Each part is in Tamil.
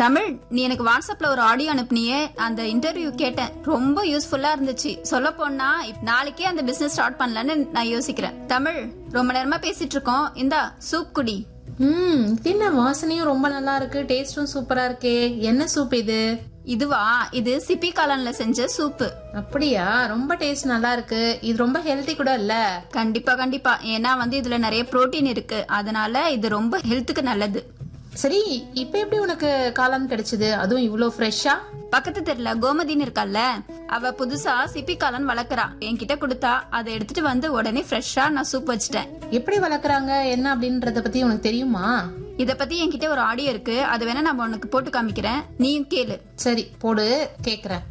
தமிழ் நீ எனக்கு வாட்ஸ்அப்ல ஒரு ஆடியோ அனுப்புனியே அந்த இன்டர்வியூ கேட்டேன் ரொம்ப யூஸ்ஃபுல்லா இருந்துச்சு சொல்ல போனா இப்ப நாளைக்கே அந்த பிசினஸ் ஸ்டார்ட் பண்ணலான்னு நான் யோசிக்கிறேன் தமிழ் ரொம்ப நேரமா பேசிட்டு இருக்கோம் இந்தா சூப் குடி ம் இது என்ன வாசனையும் ரொம்ப நல்லா இருக்கு டேஸ்டும் சூப்பரா இருக்கே என்ன சூப் இது இதுவா இது சிப்பி காளான்ல செஞ்ச சூப்பு அப்படியா ரொம்ப டேஸ்ட் நல்லா இருக்கு இது ரொம்ப ஹெல்தி கூட இல்ல கண்டிப்பா கண்டிப்பா ஏன்னா வந்து இதுல நிறைய புரோட்டீன் இருக்கு அதனால இது ரொம்ப ஹெல்த்துக்கு நல்லது சரி இப்ப எப்படி உனக்கு காளான் கிடைச்சது அதுவும் இவ்ளோ ஃப்ரெஷ்ஷா பக்கத்து தெருல கோமதின்னு இருக்கால்ல அவ புதுசா சிப்பி காளான் வளர்க்கறா என்கிட்ட கொடுத்தா அதை எடுத்துட்டு வந்து உடனே ஃப்ரெஷ்ஷா நான் சூப் வச்சிட்டேன் எப்படி வளர்க்குறாங்க என்ன அப்படின்றத பத்தி உனக்கு தெரியுமா இத பத்தி என்கிட்ட ஒரு ஆடியோ இருக்கு அதை வேணா நான் உனக்கு போட்டு காமிக்கிறேன் நீயும் கேளு சரி போடு கேக்குறேன்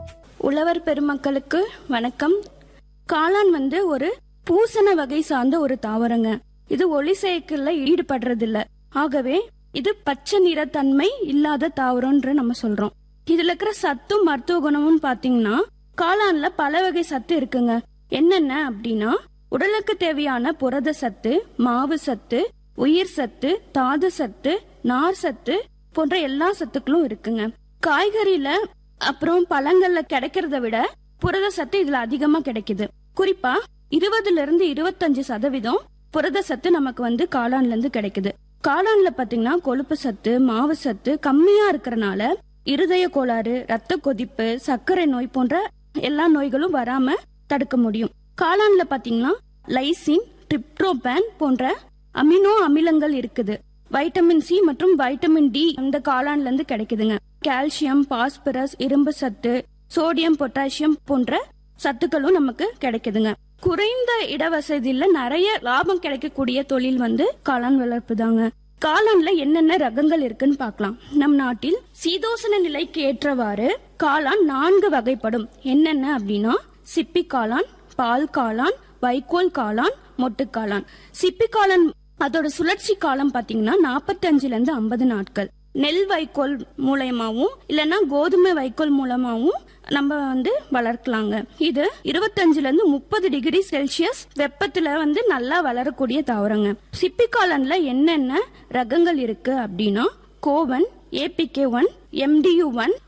உழவர் பெருமக்களுக்கு வணக்கம் காளான் வந்து ஒரு பூசண வகை சார்ந்த ஒரு தாவரங்க இது ஒளி சேர்க்கல ஈடுபடுறதில்ல ஆகவே இது பச்சை நிறத்தன்மை இல்லாத தாவரம்ன்ற நம்ம சொல்றோம் இதுல இருக்கிற சத்தும் மருத்துவ குணமும் பாத்தீங்கன்னா காளான்ல பல வகை சத்து இருக்குங்க என்னென்ன அப்படின்னா உடலுக்கு தேவையான புரத சத்து மாவு சத்து உயிர் சத்து தாது சத்து நார் சத்து போன்ற எல்லா சத்துக்களும் இருக்குங்க காய்கறியில அப்புறம் பழங்கள்ல கிடைக்கிறத விட புரத சத்து இதுல அதிகமா கிடைக்குது குறிப்பா இருபதுல இருந்து இருபத்தஞ்சு சதவீதம் புரத சத்து நமக்கு வந்து காளான்ல இருந்து கிடைக்குது காளான்ல பாத்தீங்கன்னா கொழுப்பு சத்து மாவு சத்து கம்மியா இருக்கறனால இருதய கோளாறு ரத்த கொதிப்பு சர்க்கரை நோய் போன்ற எல்லா நோய்களும் வராம தடுக்க முடியும் காளான்ல பாத்தீங்கன்னா லைசின் டிரிப்டோபேன் போன்ற அமினோ அமிலங்கள் இருக்குது வைட்டமின் சி மற்றும் வைட்டமின் டி இந்த காளான்ல இருந்து கிடைக்குதுங்க கால்சியம் பாஸ்பரஸ் இரும்பு சத்து சோடியம் பொட்டாசியம் போன்ற சத்துக்களும் நமக்கு கிடைக்குதுங்க குறைந்த இடவசதியில நிறைய லாபம் கிடைக்கக்கூடிய தொழில் வந்து காளான் வளர்ப்பு தாங்க காளான்ல என்னென்ன ரகங்கள் இருக்குன்னு பார்க்கலாம் நம் நாட்டில் சீதோசன நிலைக்கு ஏற்றவாறு காளான் நான்கு வகைப்படும் என்னென்ன அப்படின்னா சிப்பி காளான் பால் காளான் வைக்கோல் காளான் மொட்டு காளான் சிப்பி காளான் அதோட சுழற்சி காலம் பாத்தீங்கன்னா நாற்பத்தஞ்சுல இருந்து ஐம்பது நாட்கள் நெல் வைக்கோல் மூலயமாவும் இல்லைன்னா கோதுமை வைக்கோல் மூலமாவும் நம்ம வந்து வளர்க்கலாங்க இது இருபத்தஞ்சுல இருந்து முப்பது டிகிரி செல்சியஸ் வெப்பத்துல வந்து நல்லா வளரக்கூடிய தாவரங்க சிப்பி காளான்ல என்னென்ன ரகங்கள் இருக்கு அப்படின்னா CO one APK one MDU one